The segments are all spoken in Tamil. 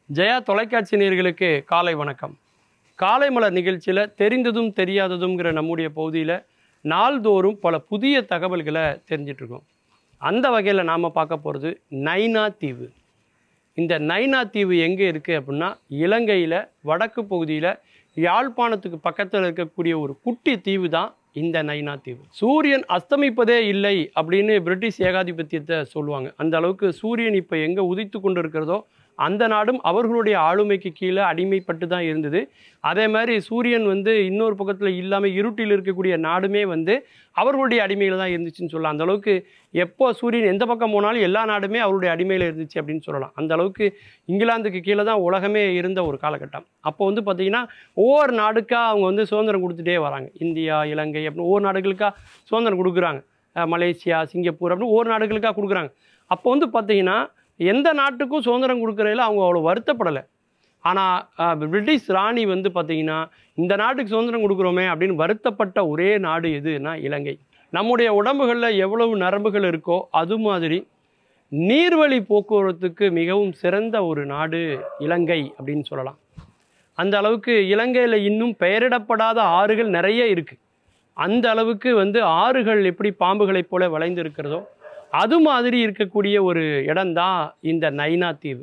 ஜெயா தொலைக்காட்சி நேயர்களுக்கு காலை வணக்கம் காலை மலர் நிகழ்ச்சியில் தெரிந்ததும் தெரியாததுங்கிற நம்முடைய பகுதியில் நாள்தோறும் பல புதிய தகவல்களை தெரிஞ்சிட்டு இருக்கோம் அந்த வகையில் நாம் பார்க்க போகிறது நைனா தீவு இந்த நைனா தீவு எங்கே இருக்குது அப்படின்னா இலங்கையில் வடக்கு பகுதியில் யாழ்ப்பாணத்துக்கு பக்கத்தில் இருக்கக்கூடிய ஒரு குட்டி தீவு தான் இந்த நைனா தீவு சூரியன் அஸ்தமிப்பதே இல்லை அப்படின்னு பிரிட்டிஷ் ஏகாதிபத்தியத்தை சொல்லுவாங்க அந்த அளவுக்கு சூரியன் இப்போ எங்கே உதித்து கொண்டு இருக்கிறதோ அந்த நாடும் அவர்களுடைய ஆளுமைக்கு கீழே அடிமைப்பட்டு தான் இருந்தது அதே மாதிரி சூரியன் வந்து இன்னொரு பக்கத்தில் இல்லாமல் இருட்டில் இருக்கக்கூடிய நாடுமே வந்து அவர்களுடைய அடிமையில் தான் இருந்துச்சுன்னு சொல்லலாம் அந்த அளவுக்கு எப்போ சூரியன் எந்த பக்கம் போனாலும் எல்லா நாடுமே அவருடைய அடிமையில் இருந்துச்சு அப்படின்னு சொல்லலாம் அந்த அளவுக்கு இங்கிலாந்துக்கு கீழே தான் உலகமே இருந்த ஒரு காலகட்டம் அப்போ வந்து பார்த்திங்கன்னா ஒவ்வொரு நாடுக்காக அவங்க வந்து சுதந்திரம் கொடுத்துட்டே வராங்க இந்தியா இலங்கை அப்படின்னு ஒவ்வொரு நாடுகளுக்காக சுதந்திரம் கொடுக்குறாங்க அஹ் மலேசியா சிங்கப்பூர் அப்படின்னு ஒவ்வொரு நாடுகளுக்காக கொடுக்குறாங்க அப்போ வந்து பார்த்திங்கன்னா எந்த நாட்டுக்கும் சுதந்திரம் கொடுக்குறதுல அவங்க அவ்வளோ வருத்தப்படலை ஆனால் பிரிட்டிஷ் ராணி வந்து பார்த்திங்கன்னா இந்த நாட்டுக்கு சுதந்திரம் கொடுக்குறோமே அப்படின்னு வருத்தப்பட்ட ஒரே நாடு எதுனா இலங்கை நம்முடைய உடம்புகளில் எவ்வளவு நரம்புகள் இருக்கோ அது மாதிரி நீர்வழி போக்குவரத்துக்கு மிகவும் சிறந்த ஒரு நாடு இலங்கை அப்படின்னு சொல்லலாம் அந்த அளவுக்கு இலங்கையில் இன்னும் பெயரிடப்படாத ஆறுகள் நிறைய இருக்குது அந்த அளவுக்கு வந்து ஆறுகள் எப்படி பாம்புகளைப் போல வளைந்து இருக்கிறதோ அது மாதிரி இருக்கக்கூடிய ஒரு இடம்தான் இந்த நைனா தீவு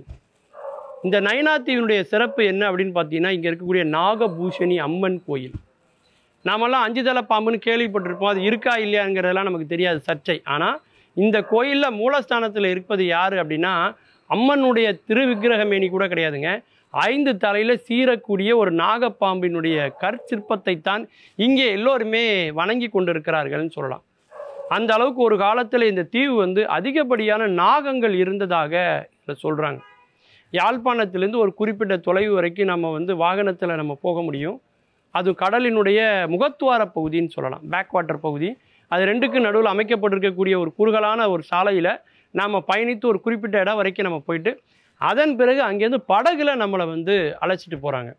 இந்த நைனா தீவினுடைய சிறப்பு என்ன அப்படின்னு பார்த்தீங்கன்னா இங்கே இருக்கக்கூடிய நாகபூஷணி அம்மன் கோயில் நாமெல்லாம் அஞ்சு தலை பாம்புன்னு கேள்விப்பட்டிருப்போம் அது இருக்கா இல்லையாங்கிறதெல்லாம் நமக்கு தெரியாது சர்ச்சை ஆனால் இந்த கோயிலில் மூலஸ்தானத்தில் இருப்பது யார் அப்படின்னா அம்மனுடைய திருவிக்கிரகமேனி கூட கிடையாதுங்க ஐந்து தலையில் சீரக்கூடிய ஒரு நாகப்பாம்பினுடைய கற்சிற்பத்தை தான் இங்கே எல்லோருமே வணங்கி கொண்டிருக்கிறார்கள்னு சொல்லலாம் அந்த அளவுக்கு ஒரு காலத்தில் இந்த தீவு வந்து அதிகப்படியான நாகங்கள் இருந்ததாக இதில் சொல்கிறாங்க யாழ்ப்பாணத்திலேருந்து ஒரு குறிப்பிட்ட தொலைவு வரைக்கும் நம்ம வந்து வாகனத்தில் நம்ம போக முடியும் அது கடலினுடைய முகத்துவார பகுதின்னு சொல்லலாம் பேக் வாட்டர் பகுதி அது ரெண்டுக்கு நடுவில் அமைக்கப்பட்டிருக்கக்கூடிய ஒரு குறுகலான ஒரு சாலையில் நாம் பயணித்து ஒரு குறிப்பிட்ட இடம் வரைக்கும் நம்ம போயிட்டு அதன் பிறகு அங்கேருந்து படகுல நம்மளை வந்து அழைச்சிட்டு போகிறாங்க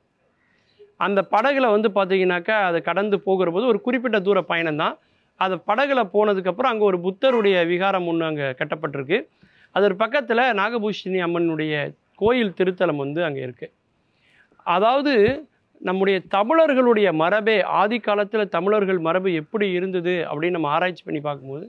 அந்த படகுல வந்து பார்த்தீங்கன்னாக்கா அதை கடந்து போகிற போது ஒரு குறிப்பிட்ட தூர பயணம் தான் அது படகுல போனதுக்கப்புறம் அங்கே ஒரு புத்தருடைய விகாரம் ஒன்று அங்கே கட்டப்பட்டிருக்கு அதற்கு பக்கத்தில் நாகபூஷினி அம்மனுடைய கோயில் திருத்தலம் வந்து அங்கே இருக்குது அதாவது நம்முடைய தமிழர்களுடைய மரபே ஆதி காலத்தில் தமிழர்கள் மரபு எப்படி இருந்தது அப்படின்னு நம்ம ஆராய்ச்சி பண்ணி பார்க்கும்போது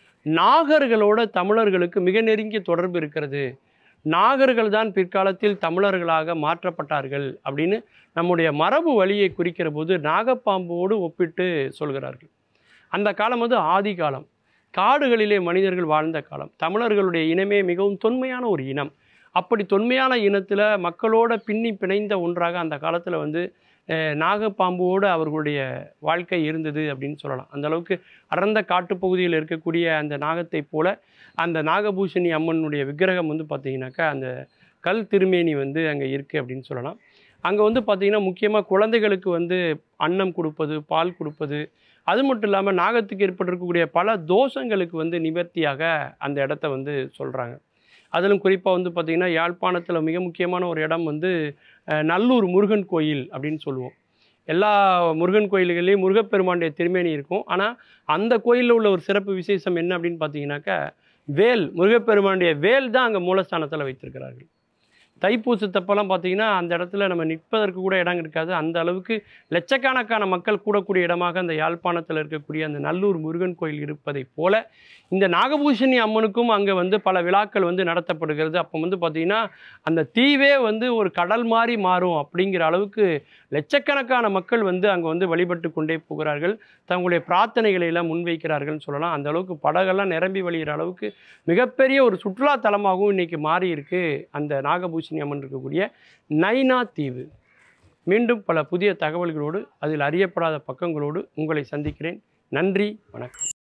நாகர்களோட தமிழர்களுக்கு மிக நெருங்கிய தொடர்பு இருக்கிறது நாகர்கள் தான் பிற்காலத்தில் தமிழர்களாக மாற்றப்பட்டார்கள் அப்படின்னு நம்முடைய மரபு வழியை குறிக்கிற போது நாகப்பாம்போடு ஒப்பிட்டு சொல்கிறார்கள் அந்த காலம் வந்து ஆதி காலம் காடுகளிலே மனிதர்கள் வாழ்ந்த காலம் தமிழர்களுடைய இனமே மிகவும் தொன்மையான ஒரு இனம் அப்படி தொன்மையான இனத்தில் மக்களோட பின்னி பிணைந்த ஒன்றாக அந்த காலத்தில் வந்து அஹ், நாகப்பாம்போடு அவர்களுடைய வாழ்க்கை இருந்தது அப்படின்னு சொல்லலாம் அந்த அளவுக்கு அடர்ந்த காட்டுப்பகுதியில் இருக்கக்கூடிய அந்த நாகத்தை போல அந்த நாகபூஷணி அம்மனுடைய விக்கிரகம் வந்து பார்த்திங்கனாக்கா அந்த கல் திருமேனி வந்து அங்கே இருக்குது அப்படின்னு சொல்லலாம் அங்கே வந்து பார்த்திங்கன்னா முக்கியமாக குழந்தைகளுக்கு வந்து அன்னம் கொடுப்பது பால் கொடுப்பது அது மட்டும் இல்லாமல் நாகத்துக்கு ஏற்பட்டிருக்கக்கூடிய பல தோஷங்களுக்கு வந்து நிவர்த்தியாக அந்த இடத்த வந்து சொல்கிறாங்க அதிலும் குறிப்பாக வந்து பார்த்திங்கன்னா யாழ்ப்பாணத்தில் மிக முக்கியமான ஒரு இடம் வந்து அஹ், நல்லூர் முருகன் கோயில் அப்படின்னு சொல்லுவோம் எல்லா முருகன் கோயில்கள்லேயும் முருகப்பெருமானுடைய திருமேனி இருக்கும் ஆனால் அந்த கோயிலில் உள்ள ஒரு சிறப்பு விசேஷம் என்ன அப்படின்னு பார்த்தீங்கன்னாக்கா வேல் முருகப்பெருமானுடைய வேல் தான் அங்கே மூலஸ்தானத்தில் வைத்திருக்கிறார்கள் தைப்பூசத்தப்பெல்லாம் பார்த்தீங்கன்னா அந்த இடத்துல நம்ம நிற்பதற்கு கூட இடம் இருக்காது அந்த அளவுக்கு லட்சக்கணக்கான மக்கள் கூடக்கூடிய இடமாக அந்த யாழ்ப்பாணத்தில் இருக்கக்கூடிய அந்த நல்லூர் முருகன் கோயில் இருப்பதைப் போல இந்த நாகபூஷணி அம்மனுக்கும் அங்கே வந்து பல விழாக்கள் வந்து நடத்தப்படுகிறது அப்போ வந்து பார்த்திங்கன்னா அந்த தீவே வந்து ஒரு கடல் மாதிரி மாறும் அப்படிங்கிற அளவுக்கு லட்சக்கணக்கான மக்கள் வந்து அங்கே வந்து வழிபட்டு கொண்டே போகிறார்கள் தங்களுடைய பிரார்த்தனைகளை எல்லாம் முன்வைக்கிறார்கள்னு சொல்லலாம் அந்த அளவுக்கு படகெல்லாம் நிரம்பி வழிகிற அளவுக்கு மிகப்பெரிய ஒரு சுற்றுலா தலமாகவும் இன்றைக்கி மாறி இருக்கு அந்த நாகபூஷணி அம்மன் இருக்கக்கூடிய நைனா தீவு மீண்டும் பல புதிய தகவல்களோடு அதில் அறியப்படாத பக்கங்களோடு உங்களை சந்திக்கிறேன் நன்றி வணக்கம்